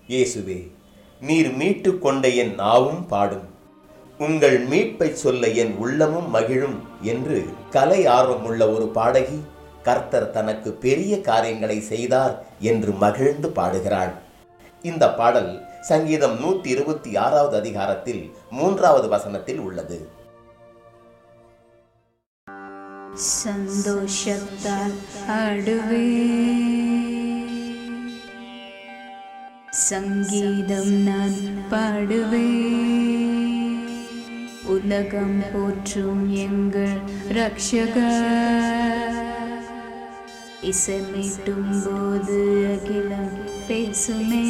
இயேசுவே நீர் மீட்டு கொண்ட என் நாவும் பாடும் உங்கள் மீட்பை சொல்ல என் உள்ளமும் மகிழும் என்று கலை ஆர்வமுள்ள ஒரு பாடகி கர்த்தர் தனக்கு பெரிய காரியங்களை செய்தார் என்று மகிழ்ந்து பாடுகிறாள் இந்த பாடல் சங்கீதம் நூற்றி இருபத்தி ஆறாவது அதிகாரத்தில் மூன்றாவது வசனத்தில் உள்ளது சந்தோஷத்தால் ஆடுவே சங்கீதம் நான் பாடுவே உலகம் போற்றும் எங்கள் ரட்சகர் இசைமீட்டும் போது அகிலம் பேசுமே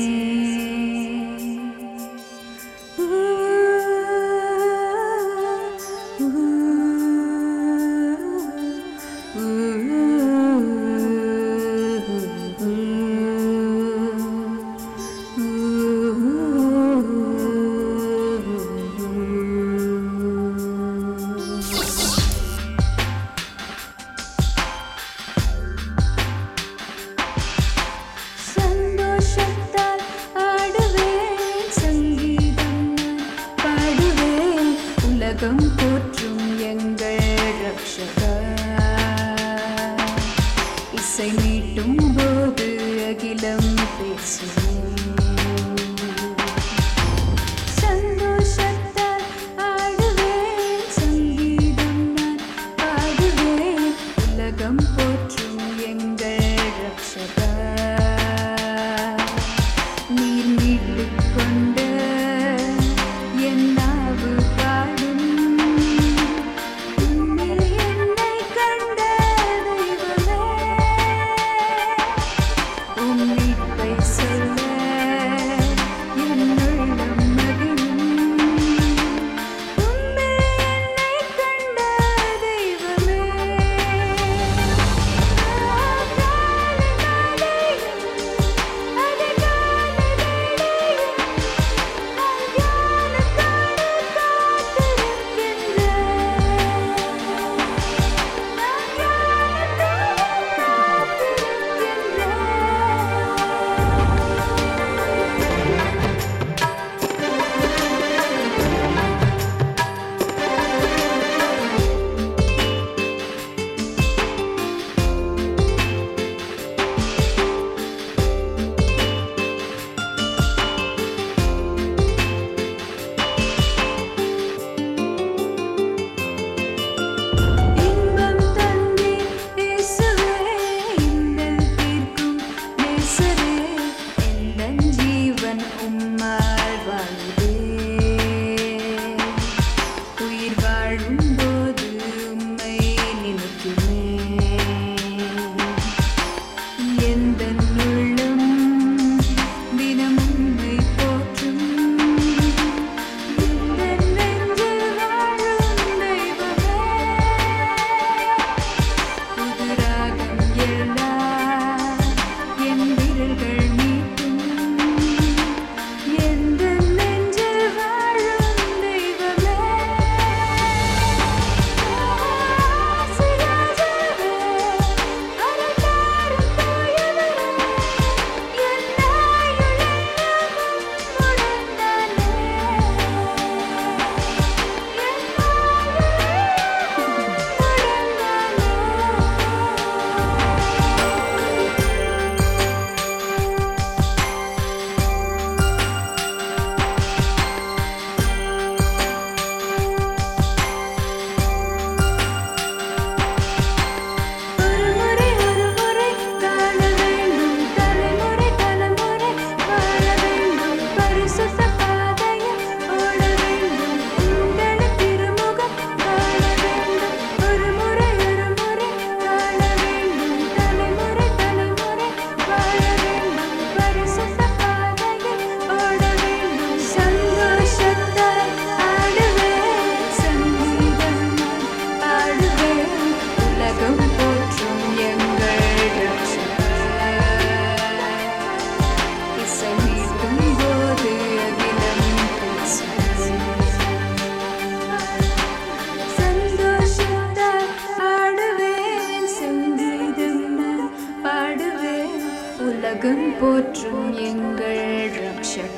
சந்தோஷத்தால்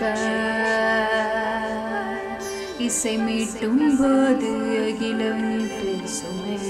இசை மீட்டும் போது அகிலம் பேசுமே